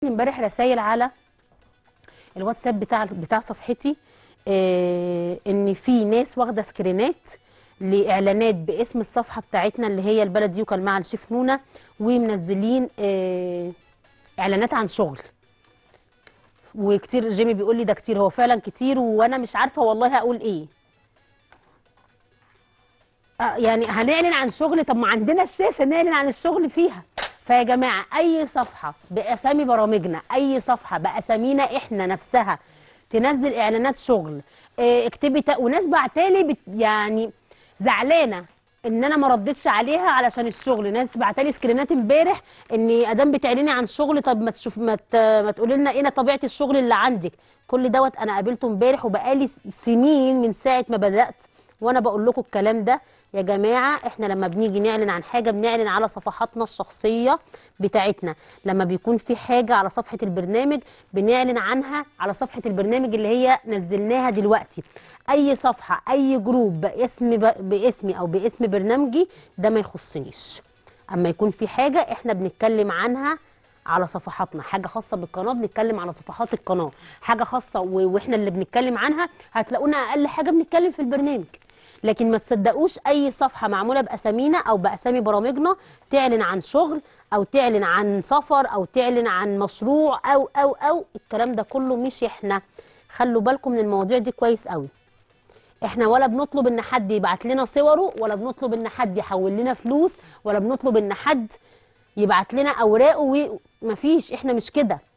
امبارح رسائل على الواتساب بتاع بتاع صفحتي آه ان في ناس واخده سكرينات لاعلانات باسم الصفحه بتاعتنا اللي هي البلد يوكل مع الشيف نونا ومنزلين آه اعلانات عن شغل وكتير جيمي بيقول لي ده كتير هو فعلا كتير وانا مش عارفه والله هقول ايه آه يعني هنعلن عن شغل طب ما عندنا الشاشه نعلن عن الشغل فيها فيا جماعه اي صفحه باسامي برامجنا اي صفحه باسامينا احنا نفسها تنزل اعلانات شغل اه اكتبي تا... وناس بعتالي بت... يعني زعلانه ان انا ما ردتش عليها علشان الشغل ناس بعتالي سكرينات امبارح ان ادام بتعلني عن شغل طب ما تشوف ما, ت... ما تقولي لنا ايه طبيعه الشغل اللي عندك كل دوت انا قابلته امبارح وبقالي سنين من ساعه ما بدات وانا بقول لكم الكلام ده يا جماعه احنا لما بنيجي نعلن عن حاجه بنعلن على صفحاتنا الشخصيه بتاعتنا لما بيكون في حاجه على صفحه البرنامج بنعلن عنها على صفحه البرنامج اللي هي نزلناها دلوقتي اي صفحه اي جروب باسم ب... باسمي او باسم برنامجي ده ما يخصنيش اما يكون في حاجه احنا بنتكلم عنها على صفحاتنا حاجه خاصه بالقناه بنتكلم على صفحات القناه حاجه خاصه و... واحنا اللي بنتكلم عنها هتلاقونا اقل حاجه بنتكلم في البرنامج لكن ما تصدقوش اي صفحه معموله باسامينا او باسامي برامجنا تعلن عن شغل او تعلن عن سفر او تعلن عن مشروع او او او الكلام ده كله مش احنا خلوا بالكم من المواضيع دي كويس قوي احنا ولا بنطلب ان حد يبعت لنا صوره ولا بنطلب ان حد يحول لنا فلوس ولا بنطلب ان حد يبعت لنا اوراقه ومفيش احنا مش كده